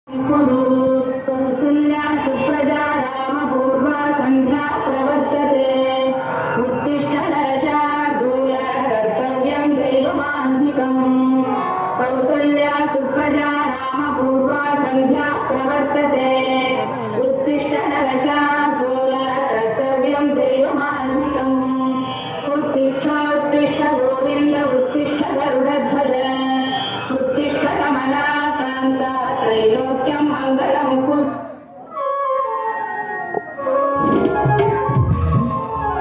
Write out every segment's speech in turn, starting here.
कौसल्या सुप्रजा रामपूर्वा सन्ध्या प्रवर्तते उत्तिष्ठ नरशार्दूल कर्तव्यं दैवमान्तिकम् कौसल्या सुप्रजा रामपूर्वा सन्ध्या प्रवर्तते उत्तिष्ठ नरशार्दूल कर्तव्यं दैवमान्तिकम् उत्तिष्ठ उत्तिष्ठ गोविन्द उत्तिष्ठ गरुडध्वज उत्तिष्ठ कमलाकान्त त्रैलोक्यं मङ्गलमुकुट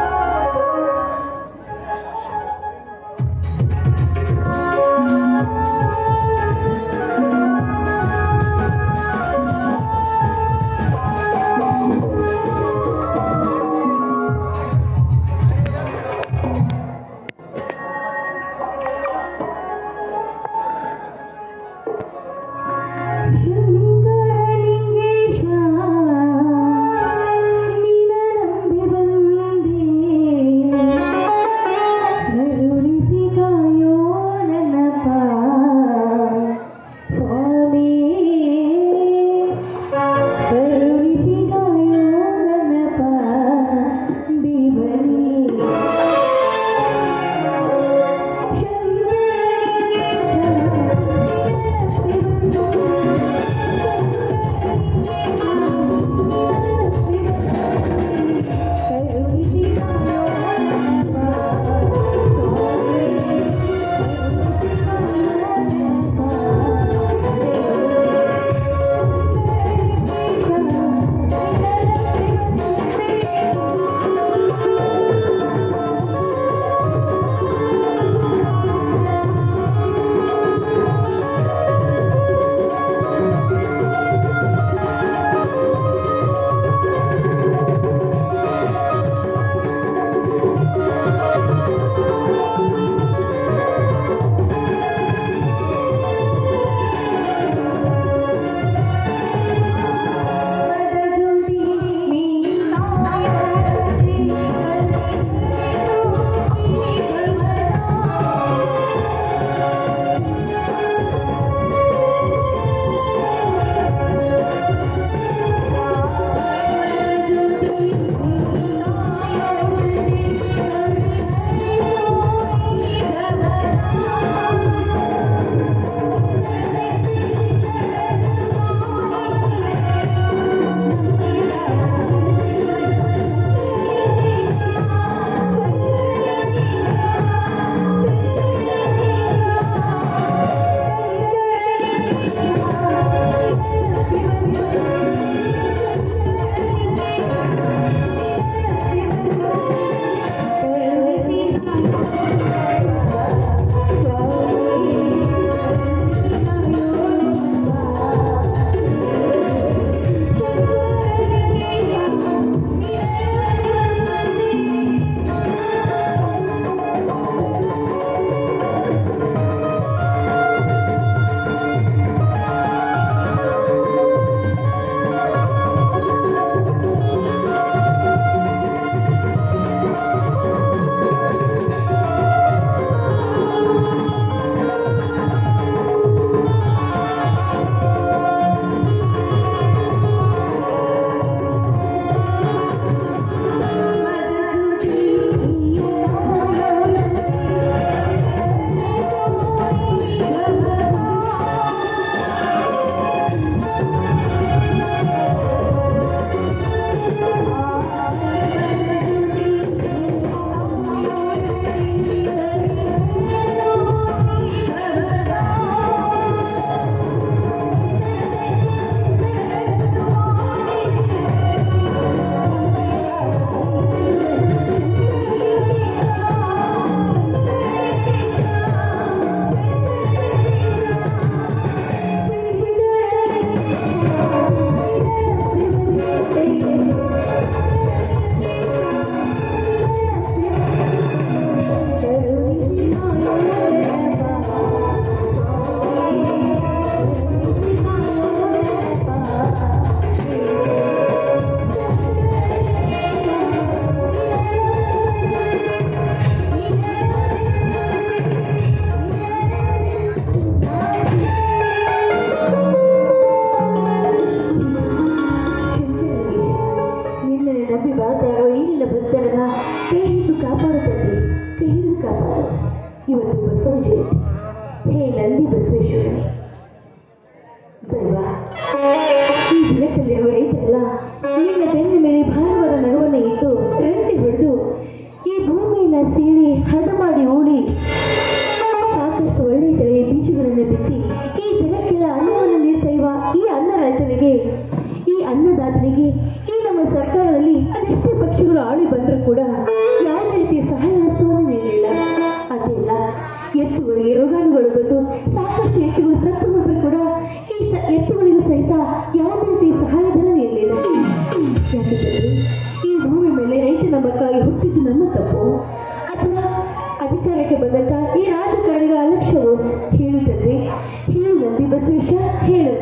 ಜೊತೆಗೆ ಈ ಅನ್ನದಾತನಿಗೆ ಈ ನಮ್ಮ ಸರ್ಕಾರದಲ್ಲಿ ಅದೆಷ್ಟೇ ಪಕ್ಷಗಳು ಆಳಿ ಬಂದರೂ ಕೂಡ ಯಾವುದೇ ರೀತಿಯ ಸಹಾಯ ಹಸ್ತವನ್ನು ನೀಡಲಿಲ್ಲ ಅದೆಲ್ಲ ಎತ್ತುಗಳಿಗೆ ರೋಗಾಣುಗಳು ಬಂದು ಸಾಕಷ್ಟು ಎತ್ತುಗಳು ಸತ್ತು ಹೋದರೂ ಕೂಡ ಈ ಸ- ಎತ್ತುಗಳಿಗೂ ಸಹಿತ ಯಾವುದೇ ರೀತಿಯ ಸಹಾಯಧನ ನೀಡಲಿಲ್ಲ ಯಾಕೆಂದರೆ ಈ ಭೂಮಿ ಮೇಲೆ ರೈತನ ಮಕ್ಕಳಾಗಿ ಹುಟ್ಟಿದ್ದು ನಮ್ಮ ತಪ್ಪು ಅಥವಾ ಅಧಿಕಾರಕ್ಕೆ ಬಂದಂತ ಈ ರಾಜಕಾರಣಿಗಳ ಅಲಕ್ಷ್ಯವು ಹೇಳುತ್ತದೆ ಹೇಳು ನಂದಿ ಬಸವೇಶ ಹೇಳು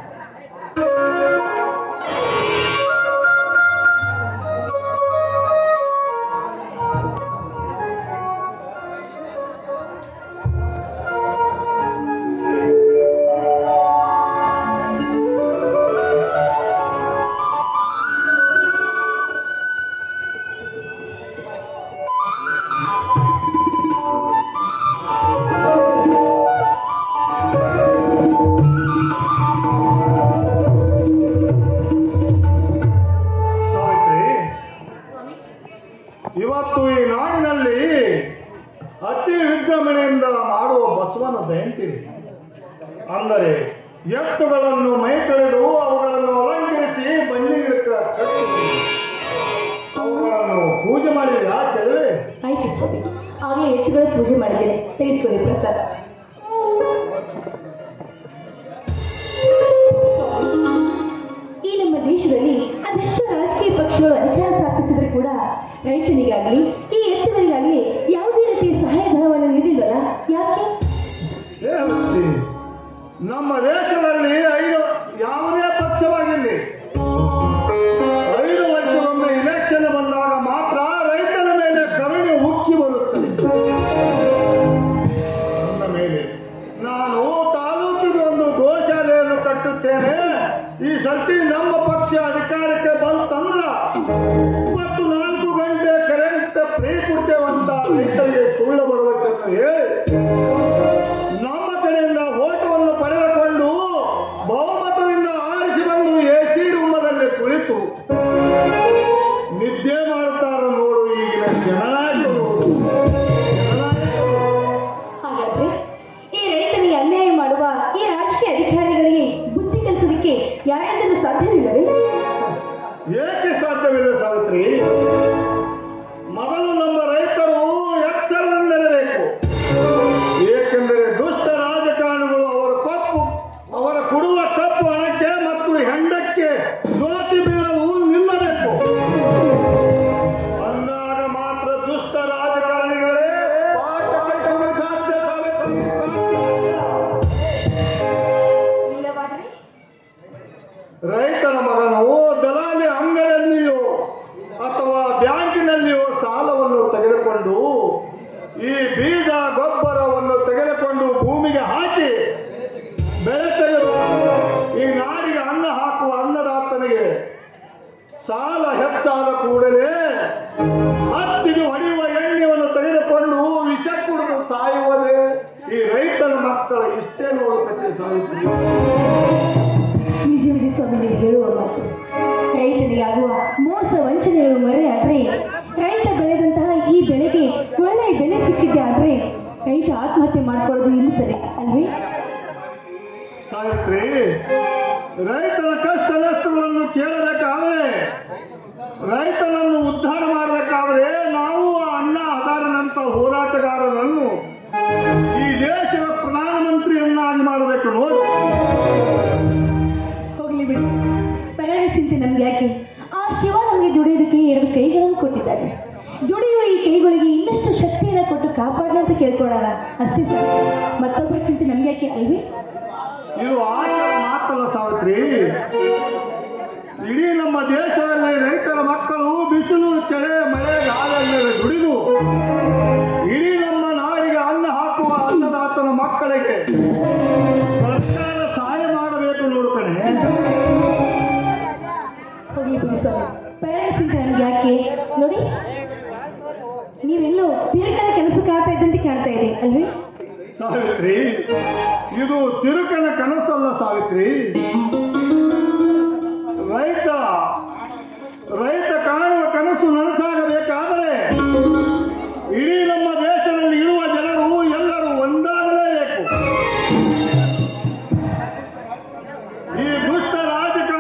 ಸಾವಿತ್ರಿ ಇವತ್ತು ಈ ನಾಡಿನಲ್ಲಿ ಅತಿ ವಿಜೃಂಭಣೆಯಿಂದ ಮಾಡುವ ಬಸವನ ಜಯಂತಿ ಅಂದರೆ ಎತ್ತುಗಳನ್ನು ಮೈ ತೊಳೆದು ಅವುಗಳನ್ನು ಅಲಂಕರಿಸಿ ಬನ್ನಿಗಿಡಕ್ಕೆ ಕಟ್ಟಿ ಅವುಗಳನ್ನು ಪೂಜೆ ಮಾಡಿದ ಚೆಲುವೆ ಆಯ್ತು ಸ್ವಾಮಿ ಆಗಲೇ ಎತ್ತುಗಳ ಪೂಜೆ ಮಾಡಿದ್ದೇನೆ ತೆಗೆದುಕೊಳ್ಳಿ ಪ್ರಸಾದ ಈ ನಮ್ಮ ದೇಶದಲ್ಲಿ ಅದೆಷ್ಟೋ ರಾಜಕೀಯ ಪಕ್ಷಗಳು ಅಧಿಕಾರ ಸ್ಥಾಪಿಸಿದ್ರು ಕೂಡ ರೈತನಿಗಾಗಲಿ ಈ ಎತ್ತುಗಳಿಗಾಗಲಿ ಯಾವುದೇ ರೀತಿಯ ಸಹಾಯಧನವನ್ನು ನೀಡಿಲ್ವಲ್ಲ ಯಾಕೆ ಏ ಹುಚ್ಚಿ, ನಮ್ಮ ದೇಶದಲ್ಲಿ ಐದು ಯಾವುದೇ ಪಕ್ಷವಾಗಿರಲಿ ಐದು ವರ್ಷಕ್ಕೊಮ್ಮೆ ಇಲೆಕ್ಷನ್ ಬಂದಾಗ ಮಾತ್ರ ರೈತರ ಮೇಲೆ ಕರುಣೆ ಉಕ್ಕಿ ಬರುತ್ತದೆ ನನ್ನ ಮೇಲೆ ನಾನು ತಾಲೂಕಿಗೆ ಒಂದು ಗೋಶಾಲೆಯನ್ನು ಕಟ್ಟುತ್ತೇನೆ ಈ ಸರ್ತಿ ನಮ್ಮ ಪಕ್ಷ ಅಧಿಕಾರಕ್ಕೆ ಬಂತಂದ್ರ ಇಪ್ಪತ್ತು ನಾಲ್ಕು ಗಂಟೆ ಕರೆಂಟ್ ಫ್ರೀ ಕೊಡ್ತೇವಂತ ರೈತರಿಗೆ ಸುಳ್ಳು ಬರಬೇಕಂತ ಹೇಳಿ ನಮ್ಮ ಕಡೆಯಿಂದ ಓಟವನ್ನು ಪಡೆದುಕೊಂಡು ಬಹುಮತದಿಂದ ಆರಿಸಿ ಬಂದು ಎಸಿ ರೂಮದಲ್ಲಿ ಕುಳಿತು ನಿದ್ದೆ ಮಾಡುತ್ತಾರ ನೋಡು ಈಗಿನ ಜನನಾಯಕರು ಜನನಾಯಕರು. ಹಾಗಾದ್ರೆ ಈ ರೈತನಿಗೆ ಅನ್ಯಾಯ ಮಾಡುವ ಈ ರಾಜಕೀಯ ಅಧಿಕಾರಿಗಳಿಗೆ ಬುದ್ಧಿ ಕಲಿಸೋದಕ್ಕೆ ಯಾರಿಂದಲೂ ಸಾಧ್ಯವಿಲ್ಲವೇ ಏಕೆ ಸಾಧ್ಯವಿಲ್ಲ ಸಾವಿತ್ರಿ ಮೊದಲು ನಮ್ಮ ರೈತರು ಎಚ್ಚರದಿಂದಿರಬೇಕು ಏಕೆಂದರೆ ದುಷ್ಟ ರಾಜಕಾರಣಿಗಳು ಅವರ ಕಪ್ಪು ಅವರ ಕೊಡುವ ಕಪ್ಪು ಹಣಕ್ಕೆ ಮತ್ತು ಹೆಂಡಕ್ಕೆ ಜ್ಯೋತಿ ಬೀಳಲು ನಿಲ್ಲಬೇಕು ಅಂದಾಗ ಮಾತ್ರ ದುಷ್ಟ ರಾಜಕಾರಣಿಗಳೇ ಪಾಠ ಕಲಿಸಲು ಸಾಧ್ಯ ಸಾವಿತ್ರಿ ಇಲ್ಲವಾದರೆ ರೈತನ ಮಗನು ದಲಾಲಿ ಅಂಗಡಿಯಲ್ಲಿಯೋ ಅಥವಾ ಬ್ಯಾಂಕಿನಲ್ಲಿಯೋ ಸಾಲವನ್ನು ತೆಗೆದುಕೊಂಡು ಈ ಬೀಜ ಗೊಬ್ಬರವನ್ನು ತೆಗೆದುಕೊಂಡು ಭೂಮಿಗೆ ಹಾಕಿ ಬೆಳೆ ತೆಗೆದು ಈ ನಾಡಿಗೆ ಅನ್ನ ಹಾಕುವ ಅನ್ನದಾತನಿಗೆ ಸಾಲ ಹೆಚ್ಚಾದ ಕೂಡಲೇ ಹತ್ತಿಗೆ ಹೊಡೆಯುವ ಎಣ್ಣೆಯನ್ನು ತೆಗೆದುಕೊಂಡು ವಿಷ ಕುಡಿದು ಸಾಯುವುದೇ ಈ ರೈತನ ಮಕ್ಕಳ ಇಷ್ಟೇ ನೋಡುತ್ತೆ ಸಾಯುತ್ತೀವಿ ನಿಜವಿದೆ ಸ್ವಾಮಿ ನೀವು ಹೇಳುವ ಮಾತು ರೈತನಿಗೆ ಆಗುವ ಮೋಸ ವಂಚನೆಗಳು ಮರೆಯಾದ್ರೆ ರೈತ ಬೆಳೆದಂತಹ ಈ ಬೆಳೆಗೆ ಒಳ್ಳೆಯ ಬೆಲೆ ಸಿಕ್ಕಿದ್ದೆ ಆದ್ರೆ ರೈತ ಆತ್ಮಹತ್ಯೆ ಮಾಡ್ಕೊಳ್ಳೋದು ನಿಲ್ಲಿಸದೆ ಅಲ್ವೇ ಸಾವಿತ್ರಿ ರೈತನ ಕಷ್ಟ ನಷ್ಟಗಳನ್ನು ಕೇಳಬೇಕಾದ್ರೆ ರೈತನನ್ನು ಉದ್ಧಾರ ಮಾಡಬೇಕಾದ್ರೆ ನಾವು ಆ ಅಣ್ಣ ಹದಾರನಂತ ಹೋರಾಟಗಾರರನ್ನು ಈ ದೇಶದ ಪ್ರಧಾನಮಂತ್ರಿಯನ್ನಾಗಿ ಮಾಡಬೇಕು ನೋಡಿ ಹೋಗ್ಲಿ ಬಿಡಿ ಪರಾಣ ಚಿಂತೆ ನಮ್ಗೆ ಯಾಕೆ ಆ ಶಿವ ನಮಗೆ ದುಡಿಯೋದಕ್ಕೆ ಎರಡು ಕೈಗಳನ್ನು ಕೊಟ್ಟಿದ್ದಾರೆ ದುಡಿಯುವ ಈ ಕೈಗಳಿಗೆ ಇನ್ನಷ್ಟು ಶಕ್ತಿಯನ್ನು ಕೊಟ್ಟು ಕಾಪಾಡಲಿ ಅಂತ ಕೇಳ್ಕೊಳ್ಳೋಣ ಅಷ್ಟೇ ಸಾಕು ಮತ್ತೊಬ್ಬರ ಚಿಂತೆ ನಮ್ಗೆ ಯಾಕೆ ಅಲ್ವೇ ಇದು ಆಚಾರ ಮಾತಲ್ಲ ಸಾವಿತ್ರಿ ಇಡೀ ನಮ್ಮ ದೇಶದಲ್ಲಿ ರೈತರ ಮಕ್ಕಳು ಬಿಸಿಲು ಚಳಿ ಮಳೆ ಗಾಳಿಯಲ್ಲಿ ದುಡಿದು ಇಡೀ ನಮ್ಮ ನಾಡಿಗೆ ಅನ್ನ ಹಾಕುವ ಅನ್ನದಾತನ ಮಕ್ಕಳಿಗೆ ಸರ್ಕಾರ ಸಹಾಯ ಮಾಡಬೇಕು ನೋಡ್ಕಣೆ ಹೋಗ್ಲಿ ಬಿಡಿ ಸ್ವಾಮಿ ಪರಾಣ ಚಿಂತೆ ನಮ್ಗೆ ಯಾಕೆ ನೋಡಿ ನೀವೆಲ್ಲೋ ತಿರುಕನ ಕೆಲಸಕ್ಕೆ ಆಗ್ತಾ ಇದ್ದಂತೆ ಕಾಣ್ತಾ ಇದೆ ಅಲ್ವೇ ಸಾವಿತ್ರಿ ಇದು ತಿರುಕನ ಕನಸಲ್ಲ ಸಾವಿತ್ರಿ ರೈತ ರೈತ ಕಾಣುವ ಕನಸು ನನಸಾಗಬೇಕಾದರೆ ಇಡೀ ನಮ್ಮ ದೇಶದಲ್ಲಿ ಇರುವ ಜನರು ಎಲ್ಲರೂ ಒಂದಾಗಲೇಬೇಕು ಈ ದುಷ್ಟ ರಾಜಕಾರಣ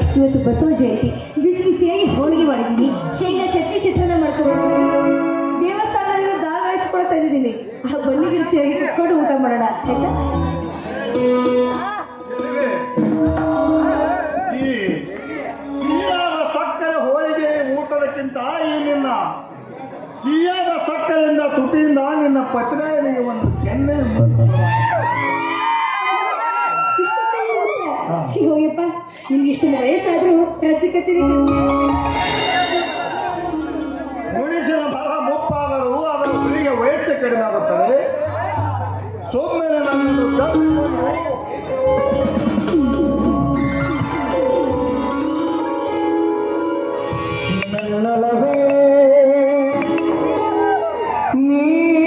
ಇವತ್ತು ಬಸವ ಜಯಂತಿ ಬಿಸಿ ಬಿಸಿಯಾಗಿ ಹೋಳಿಗೆ ಮಾಡಿದ್ದೀನಿ ಶೇಂಗಾ ಚಟ್ನಿ ಚಿತ್ರಾನ್ನ ಮಾಡ್ಕೊಂಡು ದೇವಸ್ಥಾನದಲ್ಲಿ ದಾಳ ಹಾಯಿಸ್ಕೊಳ್ತಾ ಇದ್ದೀನಿ ಆ ಬನ್ನಿ ಗಿಡತಿಯಾಗಿ ಕುತ್ಕೊಂಡು ಊಟ ಮಾಡೋಣ ಆಯ್ತಾ ಚೆಲುವೆ, ಈ ಸಿಹಿಯಾದ ಸಕ್ಕರೆ ಹೋಳಿಗೆ ಊಟದಕ್ಕಿಂತ ಈ ನಿನ್ನ ಸಿಹಿಯಾದ ಸಕ್ಕರೆಯಿಂದ ತುಟಿಯಿಂದ ನಿನ್ನ ಪತ್ರಾಯನಿಗೆ ಒಂದು ಕೆನ್ನೆ ಛೀ, ಹೋಗ್ಯಪ್ಪ ನಿಮ್ಗೆ ಇಷ್ಟೊಂದು ವಯಸ್ಸಾದ್ರೂ ರಸಿಕತಿರಿ ಮನುಷ್ಯನ ಬರ ಮುಪ್ಪಾದರೂ ಅದರ ಹುಲಿಗೆ ವಯಸ್ಸು ಕಡಿಮೆ ಆಗುತ್ತದೆ ಸೊಮ್ಮೆಲೆ ನನ್ನನ್ನು ಕಲ್ಪಿಸಿಕೊಂಡು ನನ್ನೊಲವೇ ನೀ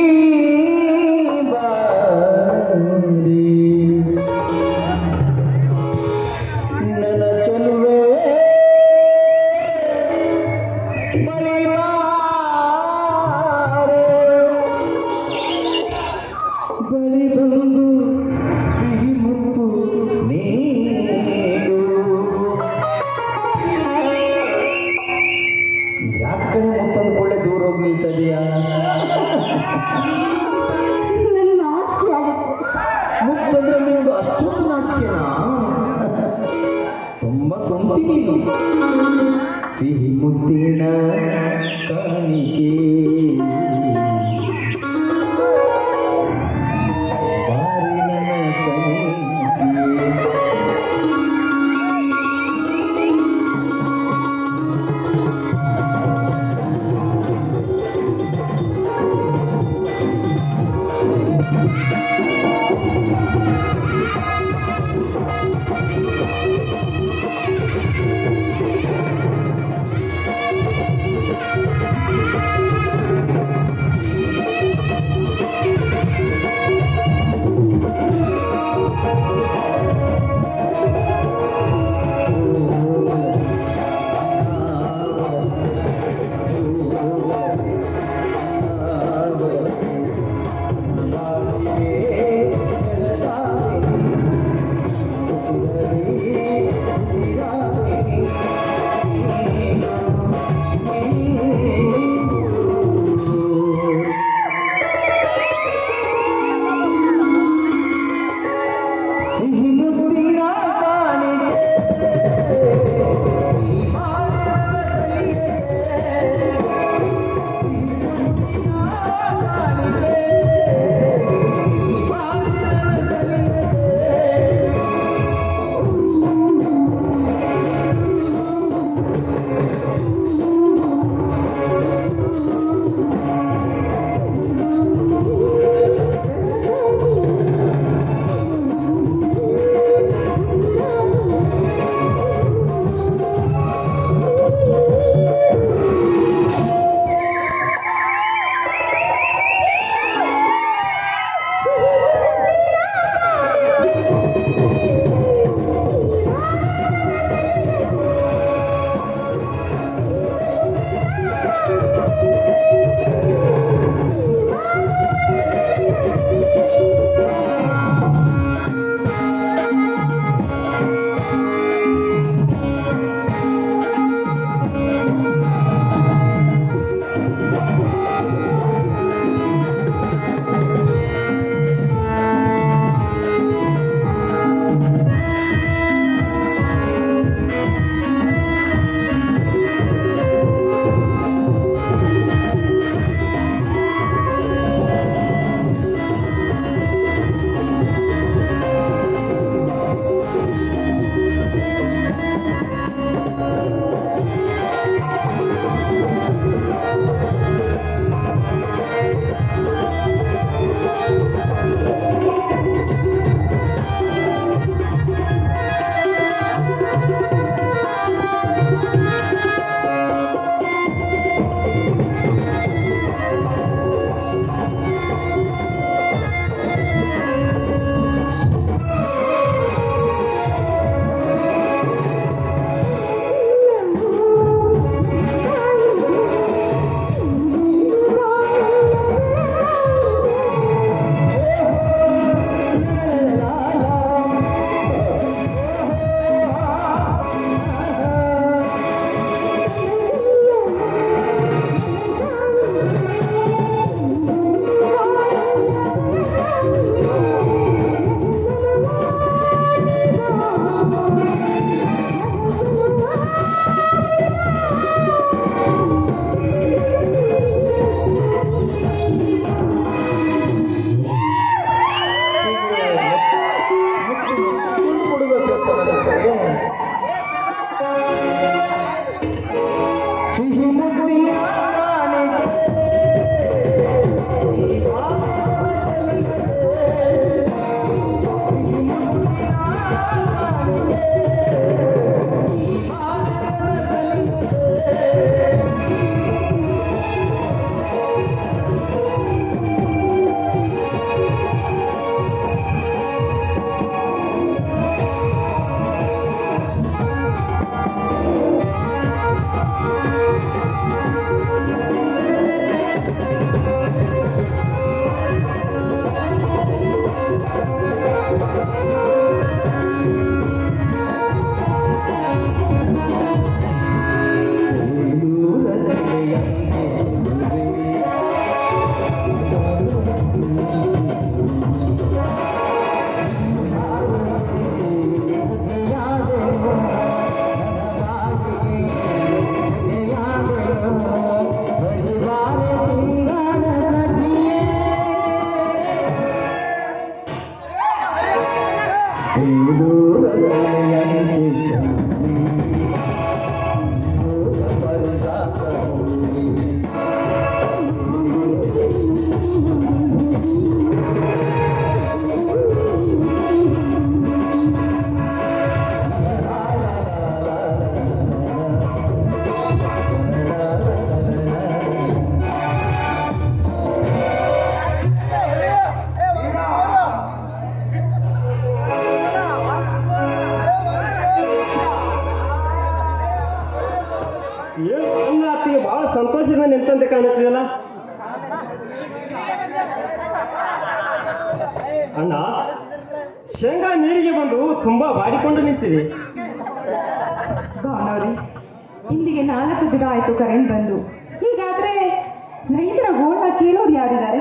ಬಂದಿ ನನ್ನ ಚೆಲುವೆ ಬಳಿ ಬಂದು ಸಿಹಿ ಮುತ್ತು ನೀಡು ಯಾಕೆ ಮುತ್ತಂದು ಕೊಳ್ಳೆ ದೂರ ಹೋಗಿ ನಿಲ್ತದೆಯಾ ನನ್ನ ನಾಚಿಕೆ ಆಗುತ್ತೆ ಮುತ್ತಂದ್ರೆ ನಿಮ್ಗೆ ಅಷ್ಟೊಂದು ನಾಚಿಕೆನಾ ತುಂಬ ತುಂಬ್ತಿ ನೀನು ಸಿಹಿ ಮುತ್ತಿನ ಕಾಣಿಕೆ ಬಾರಿ ನನ್ನ ಸನಿಗೆ. ಸಿಹಿ ಮುತ್ತಿನ ಏನು ನನ್ನ ಅತ್ತಿಗೆ ಬಹಳ ಸಂತೋಷದಿಂದ ನಿಂತಂತೆ ಕಾಣುತ್ತಿದೆಯಲ್ಲ ಅಣ್ಣ ಶೇಂಗಾ ನೀರಿಗೆ ಬಂದು ತುಂಬಾ ಬಾಡಿಕೊಂಡು ನಿಂತಿದೆ ಭಾವನವ್ರಿ ಇಂದಿಗೆ ನಾಲ್ಕು ದಿನ ಆಯ್ತು ಕರೆಂಟ್ ಬಂದು ಹೀಗಾದ್ರೆ ರೈತರ ಗೋಳ ಕೇಳೋರು ಯಾರಿದ್ದಾರೆ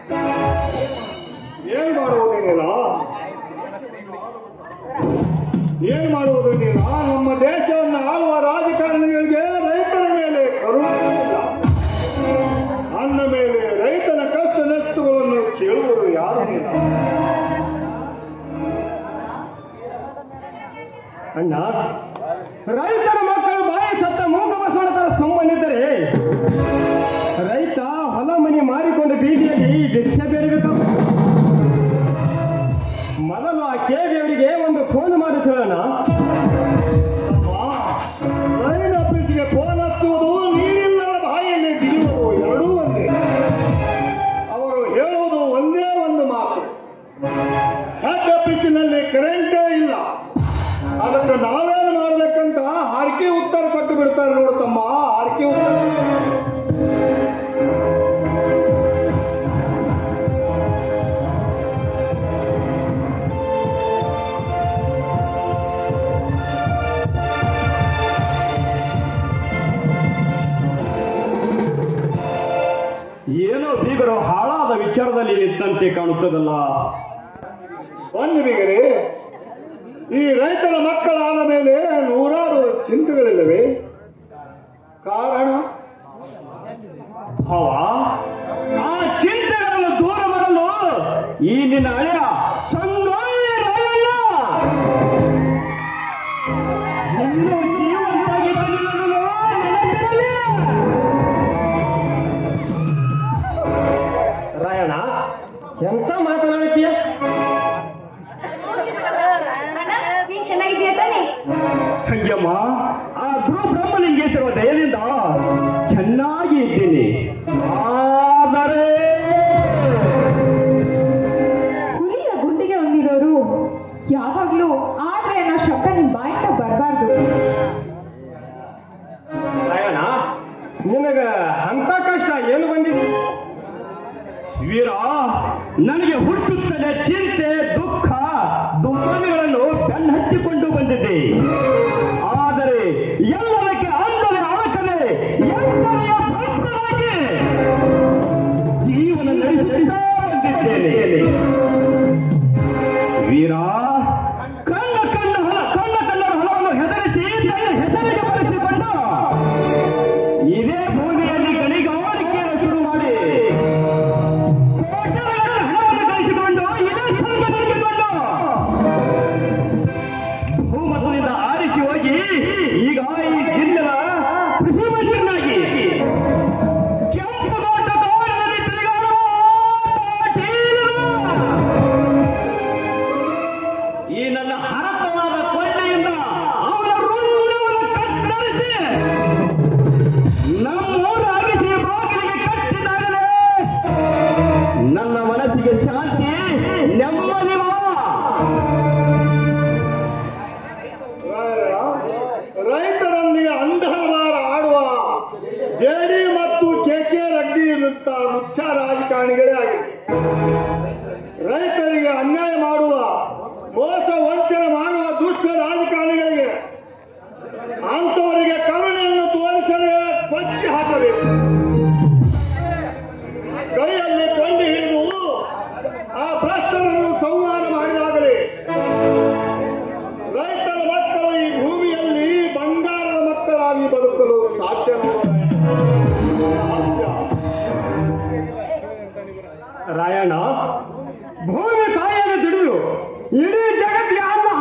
ಏನ್ ಮಾಡುವುದು ನೀನ ಏನ್ ಮಾಡುವುದು ನೀನ ನಮ್ಮ ದೇಶವನ್ನು ಆಳುವ ರಾಜಕಾರಣಿಗಳಿಗೆ ರೈತರ ಮೇಲೆ ಕರುಣೆ ಇಲ್ಲ ಅಂದ ಮೇಲೆ ರೈತನ ಕಷ್ಟ ನಷ್ಟಗಳನ್ನು ಕೇಳುವುದು ಯಾರು ನೀನ ಅಣ್ಣ ರೈತರ ಮಕ್ಕಳು ಬಾಯಿ ಸತ್ತ ಮೂಗ ಬಸವಣತರ ಸುಮ್ಮನಿದ್ದರೆ ರೈತ ಹೊಲ ಮನೆ ಮಾರಿಕೊಂಡು ಬೀದಿಯಲ್ಲಿ ಭಿಕ್ಷೆ ಬೇಡಬೇಕು ಮೊದಲು ಆ ಕೇವಿಯವರಿಗೆ ಒಂದು ಫೋನ್ ಮಾಡಿ ಹೇಳೋಣ ರೈಲ್ ಆಫೀಸಿಗೆ ಫೋನ್ ಹಚ್ಚುವುದು ನೀರಿಲ್ಲದ ಬಾಯಲ್ಲಿ ಬಿಡುವುದು ಎರಡೂ ಒಂದೇ ಅವರು ಹೇಳುವುದು ಒಂದೇ ಒಂದು ಮಾತು ಹೆಡ್ ಆಫೀಸಿನಲ್ಲಿ ಕರೆಂಟೇ ಇಲ್ಲ ಅದಕ್ಕೆ ನಾವೇನು ಮಾಡ್ಬೇಕಂತ ಹಾರಿಕೆ ಉತ್ತರ ಕೊಟ್ಟು ಬಿಡ್ತಾರೆ ನೋಡು ತಮ್ಮ ಹಾರಿಕೆ ಉತ್ತರ ಏನೋ ಬೀಗರು ಹಾಳಾದ ವಿಚಾರದಲ್ಲಿ ನಿಂತಂತೆ ಕಾಣುತ್ತದಲ್ಲ ಒಂದು ಬಿಗರೆ ಈ ರೈತರ ಮಕ್ಕಳಾದ ಮೇಲೆ ನೂರಾರು ಚಿಂತೆಗಳಿಲ್ಲವೆ ಕಾರಣ ಹವ ಆ ಚಿಂತೆಗಳನ್ನು ದೂರ ಮಾಡಲು ಈ ನಿನ್ನ ಹಳೆಯ ಸಂಗೊಳ್ಳಿ ರಾಯಣ್ಣ ಇನ್ನೂ ಜೀವಂತವಾಗಿದ್ದ ನಿನ್ನನ್ನು ನೆನಪಿರಲಿ. ರಾಯಣ್ಣ ಎಂತ ಮಾತನಾಡುತ್ತೀಯ ನೀನ್ ಚೆನ್ನಾಗಿದ್ಯಾ ತಾನೆ ಸಂಯಮ ಆ ಗುರು ಬ್ರಹ್ಮಲಿಂಗೇಶ್ವರ ದಯದಿಂದ ಚೆನ್ನಾಗಿ ಇದ್ದೀನಿ ಆದರೆ ಹುಲಿಯ ಗುಂಡಿಗೆ ಹೊಂದಿರೋರು ಯಾವಾಗ್ಲೂ ಆದ್ರೆ ಅನ್ನೋ ಶಬ್ದ ನಿಮ್ ಬಾಯಿಂದ ಬರಬಾರ್ದು ರಾಯಣ್ಣ ನಿನಗ ಅಂತ ಕಷ್ಟ ಏನು ಬಂದಿದೆ ವೀರ ನನಗೆ ಹುಟ್ಟುತ್ತದೆ ಚಿಂತೆ ದುಃಖ ದುಃಖಗಳನ್ನು ಬೆನ್ನಹಚ್ಚಿಕೊಂಡು ಬಂದಿದ್ದೆ ಆದರೆ ಎಲ್ಲದಕ್ಕೆ ಅಂದರೆ ಆಲಕನೆ ಎಂದರೆಯ ಭಕ್ತರಾಗಿ ಜೀವನ ನಡೆಸುತ್ತಾ ಬಂದಿದ್ದೇನೆ ವೀರ ಕಣ್ಣ ಕಂಡ ಹೊಲ ಕಣ್ಣ ಕಂಡರ ಹೊಲವನ್ನು ಹೆದರಿಸಿ ತನ್ನ ಹೆಸರಿಗೆ ಬಳಸಿಕೊಂಡು ಇದೇ ಭೂಮಿಯಲ್ಲಿ ಗಣಿಗಾರಿಕೆಯನ್ನು ಶುರು ಮಾಡಿ ಕೋಟ್ಯಗಟ್ಟಲೆ ಹಣವನ್ನು ಗಳಿಸಿಕೊಂಡು ಇದೇ ಸಂಘ ನಿರ್ಮಿಕೊಂಡು ಭೂಮತದಿಂದ ಆರಿಸಿ ಹೋಗಿ ಈಗ ಈ ಜಿಲ್ಲೆಯ ಕೃಷಿ ಮಂತ್ರಿನಾಗಿ ಕೆಂಪುಗೋಟ ಕಾವಲಿನಲ್ಲಿ ತಿರುಗಾಡುವ ಈ ನನ್ನ ಹರಪವಾದ ಕೊಳ್ಳೆಯಿಂದ ಅವರ ರುಂಡವನ್ನು ಕತ್ತರಿಸಿ ನಮ್ಮೂರ ಅಗಿಸಿ ಬಾಗಿಲಿಗೆ ಕಟ್ಟಿದಾಗಲೇ ನನ್ನ ಮನಸ್ಸಿಗೆ ಶಾಂತಿ ನೆಮ್ಮದಿವ ರೈತರೊಂದಿಗೆ ಅಂಧಕಾರ ಆಡುವ ಜೆಡಿ ಮತ್ತು ಕೆಕೆ ರಡ್ಡಿ ಇರುತ್ತ ಮುಖ್ಯ ರಾಜಕಾರಣಿಗಳೇ ಆಗಿದೆ ರೈತರಿಗೆ ಅನ್ಯಾಯ ಮಾಡುವ ಮೋಸ ವಂಚನೆ ಮಾಡುವ ದುಷ್ಟ ರಾಜಕಾರಣಿಗಳಿಗೆ ಅಂತವರಿಗೆ ಕರುಣೆಯನ್ನು ತೋರಿಸದೆ ಕೊಚ್ಚಿ ಹಾಕಬೇಕು ಕೈಯಲ್ಲಿ ಕೊಂಡು ಹಿಡಿದು ಆ ಭ್ರಷ್ಟರನ್ನು ಸಂಹಾರ ಮಾಡಿದಾಗಲೇ ರೈತರ ಮಕ್ಕಳು ಈ ಭೂಮಿಯಲ್ಲಿ ಬಂಗಾರದ ಮಕ್ಕಳಾಗಿ ಬದುಕಲು ಸಾಧ್ಯ ರಾಯಣ್ಣ ಭೂಮಿ ತಾಯಿಯನ್ನು ದುಡಿದು ಇಡೀ ಜಗತ್ತಿಗೆ ಅನ್ನ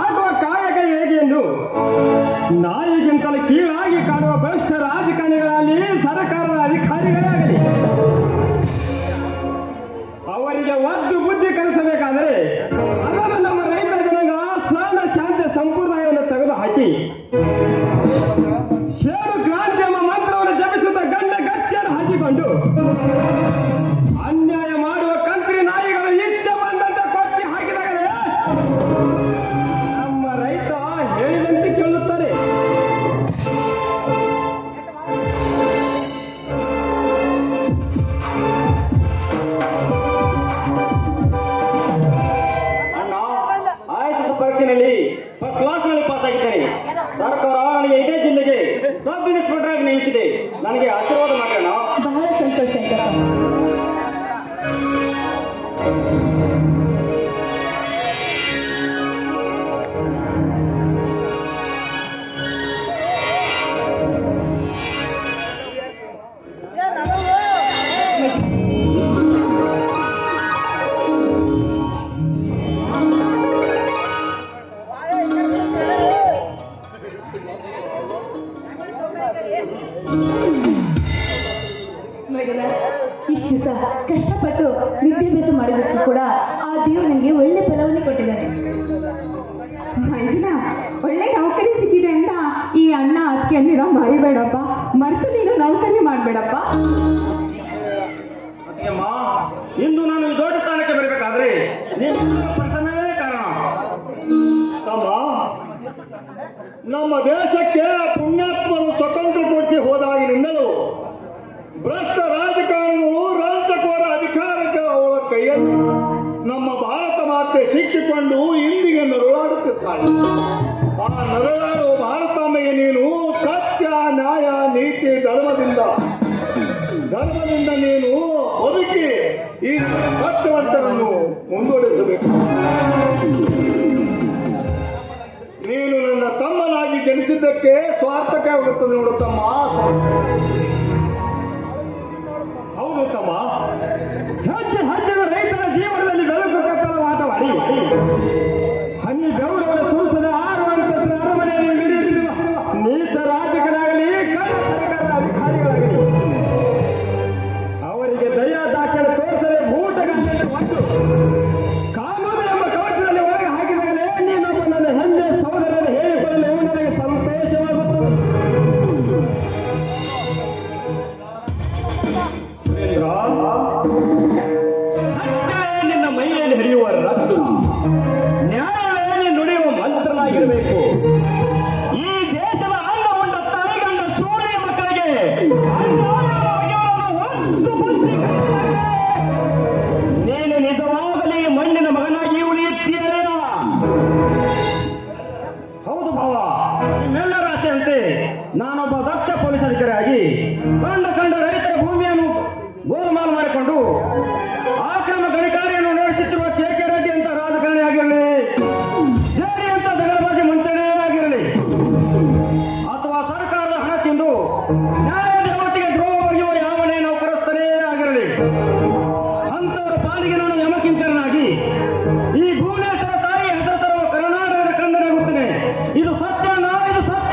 ಅಣ್ಣ ಆಯುಷ್ ಪರೀಕ್ಷೆಯಲ್ಲಿ ಫಸ್ಟ್ ಕ್ಲಾಸ್ ನಲ್ಲಿ ಪಾಸ್ ಆಗಿದ್ದೇನೆ ಸರ್ಕಾರ ನನಗೆ ಇದೇ ಜಿಲ್ಲೆಗೆ ಸಬ್ ಇನ್ಸ್ಪೆಕ್ಟರ್ ಆಗಿ ನೇಮಿಸಿದೆ ನನಗೆ ಆಶೀರ್ವಾದ ಮಾಡೋಣ ಬಹಳ ಸಂತೋಷ ಆಯ್ತಪ್ಪ ಮಗನ ಇಷ್ಟು ದಿವಸ ಕಷ್ಟಪಟ್ಟು ವಿದ್ಯಾಭ್ಯಾಸ ಮಾಡೋದಕ್ಕೂ ಕೂಡ ಆ ದೇವರು ನನಗೆ ಒಳ್ಳೆ ಫಲವನ್ನೇ ಕೊಟ್ಟಿದ್ದಾರೆ ಮೈದಿನ ಒಳ್ಳೆ ನೌಕರಿ ಸಿಕ್ಕಿದೆ ಅಂತ ಈ ಅಣ್ಣ ಅದಕ್ಕೆ ಅಂದಿರೋ ಮರಿಬೇಡಪ್ಪ ಮರೆತು ನೀನು ನೌಕರಿ ಮಾಡಬೇಡಪ್ಪ ಅಮ್ಮ ಇಂದು ನಾನು ಈ ದೊಡ್ಡ ಸ್ಥಾನಕ್ಕೆ ಬರಬೇಕಾದ್ರೆ ನಿಮ್ಮ ಪ್ರಸನ್ನವೇ ಕಾರಣ ತಮ್ಮ ನಮ್ಮ ದೇಶಕ್ಕೆ ಪುಣ್ಯಾತ್ಮರು ಸ್ವತಂತ್ರ ಕೊಡಿಸಿ ಹೋದಾಗಿನಿಂದಲೂ ಭ್ರಷ್ಟ ರಾಜಕಾರಣಿಗಳು ರಂಚಕೋರ ಅಧಿಕಾರಕ್ಕೆ ಅವರ ಕೈಯಲ್ಲಿ ನಮ್ಮ ಭಾರತ ಮಾತೆ ಸಿಕ್ಕಿಕೊಂಡು ಇಂದಿಗೆ ನರಳಾಡುತ್ತಿದ್ದಾಳೆ ಆ ನರಳಾಡುವ ಭಾರತಾಂಬೆಗೆ ನೀನು ಸತ್ಯ ನ್ಯಾಯ ನೀತಿ ಧರ್ಮದಿಂದ ಧರ್ಮದಿಂದ ನೀನು ಬದುಕಿ ಈ ಸತ್ಯವಂತರನ್ನು ಮುಂದುವರಿಸಬೇಕು ನೀನು ನನ್ನ ತಮ್ಮನಾಗಿ ಜನಿಸಿದ್ದಕ್ಕೆ ಸ್ವಾರ್ಥಕ್ಕೆ ಆಗುತ್ತದೆ ನೋಡು ತಮ್ಮ ಹೌದು ತಮ್ಮ ಹೆಜ್ಜೆ ಹೆಜ್ಜೆಗೂ ರೈತರ ಜೀವನದಲ್ಲಿ ಬೆಳಕು ಕತ್ತಲ ಮಾತವಾಡಿ ಹನಿ ಬೆವರವರ ಸುರಿಸದ ಆರು ಅಂತಸ್ತಿನ ಅರಮನೆಯಲ್ಲಿ ನಡೆಯುತ್ತಿರುವ ನೀಚ ರಾಜಕರಾಗಲಿ ಕಳ್ಳ ಸರ್ಕಾರದ ಅಧಿಕಾರಿಗಳಾಗಲಿ ಅವರಿಗೆ ದಯಾ ದಾಖಲೆ ತೋರಿಸದೆ ಮೂಟಗಂಟೆ ಒಟ್ಟು ಕಾನೂನು ಎಂಬ ಕವಚದಲ್ಲಿ ಒಳಗೆ ಹಾಕಿದಾಗಲೇ ನೀನೊಬ್ಬ ನನ್ನ ಹೆಂದೆ ಸಹೋದರನ್ನು ಹೇಳಿಕೊಳ್ಳಲು ನನಗೆ ಸಂತೋಷವಾಗುತ್ತದೆ ಸುರೇಂದ್ರ ಸತ್ಯವೇ ನಿನ್ನ ಮೈಯಲ್ಲಿ ಹರಿಯುವ ರಕ್ತ ನ್ಯಾಯವೇ ನೀನು ನುಡಿಯುವ ಮಂತ್ರನಾಗಿರಬೇಕು ಈ ದೇಶದ ಅನ್ನ ಉಂಡ ತಾಯಿಗಂಡ ಸೂರ್ಯ ಮಕ್ಕಳಿಗೆ ಅನ್ಯಾಯವಾಗಿಯವರನ್ನು ಒಂದು ಬುದ್ಧಿ ಕಲಿಸಿದರೆ ನೀನು ನಿಜವಾಗಲಿ ಮಣ್ಣಿನ ಮಗನಾಗಿ ಉಳಿಯುತ್ತೀಯಲ್ಲ ಹೌದು ಭಾವ ನಿಮ್ಮೆಲ್ಲರ ಆಸೆಯಂತೆ ನಾನೊಬ್ಬ ದಕ್ಷ ಪೊಲೀಸ್ ಅಧಿಕಾರಿಯಾಗಿ ಕಂಡ ಕಂಡ ರೈತರ ಭೂಮಿಯನ್ನು ಗೋಲ್ಮಾಲ್ ಮಾಡಿಕೊಂಡು ಆಕ್ರಮ ಗಣಿಕಾರಿಯನ್ನು ನಡೆಸುತ್ತಿರುವ ಕೆ ಕೆ ರೆಡ್ಡಿ ಅಂತ ರಾಜಕಾರಣಿ ಆಗಿರಲಿ ಜೇಡಿ ಅಂತ ದಗಲಬಾಜಿ ಮಂತ್ರಿಯೇ ಆಗಿರಲಿ ಅಥವಾ ಸರ್ಕಾರದ ಹಣ ತಿಂದು ನ್ಯಾಯ ದೇವತೆಗೆ ದ್ರೋಹ ಬರೆಯುವ ಯಾವನೇ ನೌಕರಸ್ಥನೇ ಆಗಿರಲಿ ಅಂತವರ ಪಾಲಿಗೆ ನಾನು ಯಮಕಿಂಕರನಾಗಿ ಈ ಭುವನೇಶ್ವರ ತಾಯಿ ಹೆಸರು ತರುವ ಕರ್ನಾಟಕದ ಕಂದನಾಗುತ್ತೇನೆ ಇದು ಸತ್ಯನ ಇದು ಸತ್ಯ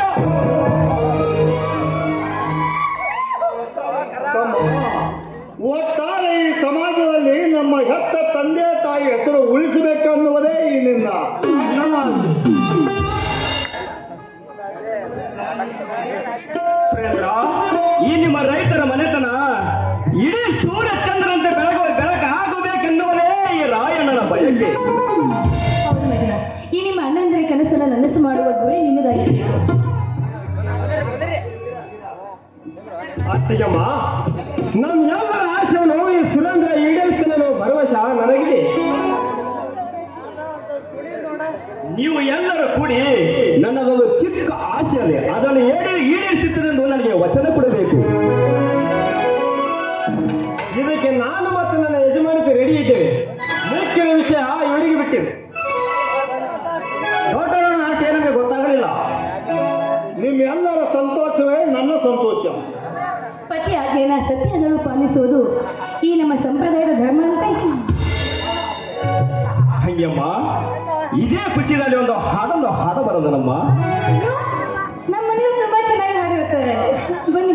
ತಮ್ಮ ಒಟ್ಟಾರೆ ಈ ಸಮಾಜದಲ್ಲಿ ನಮ್ಮ ಹೆತ್ತ ತಂದೆ ತಾಯಿ ಹೆಸರು ಉಳಿಸಬೇಕನ್ನುವುದೇ ಈ ನಿನ್ನ ನನ್ನ ಆಸೆ. ಸುರೇಂದ್ರ ಈ ನಿಮ್ಮ ರೈತರ ಮನೆತನ ಇಡೀ ಸೂರ್ಯ ಚಂದ್ರಂತೆ ಬೆಳಗುವ ಬೆಳಕಾಗಬೇಕೆನ್ನುವುದೇ ಈ ರಾಯಣ್ಣನ ಬಯಕೆ ಹೌದು ಮಗನ ಈ ನಿಮ್ಮ ಅಣ್ಣಂದಿರ ಕನಸನ್ನ ನನಸು ಮಾಡುವ ಗುರಿ ನಿನ್ನದಾಗಿರಬೇಕು ಅತ್ತಿಗೆಮ್ಮ ನಮ್ಮೆಲ್ಲರ ಆಶೆಯನ್ನು ಈ ಸುರೇಂದ್ರ ಈಡೇರಿಸಲು ಭರವಸೆ ನನಗಿದೆ ನೀವು ಎಲ್ಲರೂ ಕೂಡಿ ನನ್ನದೊಂದು ಚಿಕ್ಕ ಆಸೆ ಇದೆ ಅದನ್ನು ಏಡಿ ಈಡೇರಿಸುತ್ತೇನೆಂದು ನನಗೆ ವಚನ ಕೊಡಬೇಕು ಇದಕ್ಕೆ ನಾನು ಮತ್ತು ನನ್ನ ಯಜಮಾನಿಕೆ ರೆಡಿ ಇದ್ದೇವೆ ಮುಖ್ಯ ವಿಷಯ ಇವರಿಗೆ ಬಿಟ್ಟಿದೆ ದೊಡ್ಡವನ ಆಸೆ ನಮಗೆ ಗೊತ್ತಾಗಲಿಲ್ಲ ನಿಮ್ಮೆಲ್ಲರ ಸಂತೋಷವೇ ನನ್ನ ಸಂತೋಷ ಪತಿ ಆಜ್ಞೆಯನ್ನ ಸತ್ಯಗಳು ಪಾಲಿಸುವುದು ಈ ನಮ್ಮ ಸಂಪ್ರದಾಯದ ಧರ್ಮ ಅಂತ ಹಂಗಮ್ಮ ಇದೇ ಖುಷಿಯಲ್ಲಿ ಒಂದು ಹಾಡೊಂದು ಹಾಡು ಬರೋದನಮ್ಮ ನಮ್ಮ ಮನೆಯವರು ತುಂಬಾ ಚೆನ್ನಾಗಿ ಹಾಡಿರ್ತಾರೆ ಬನ್ನಿ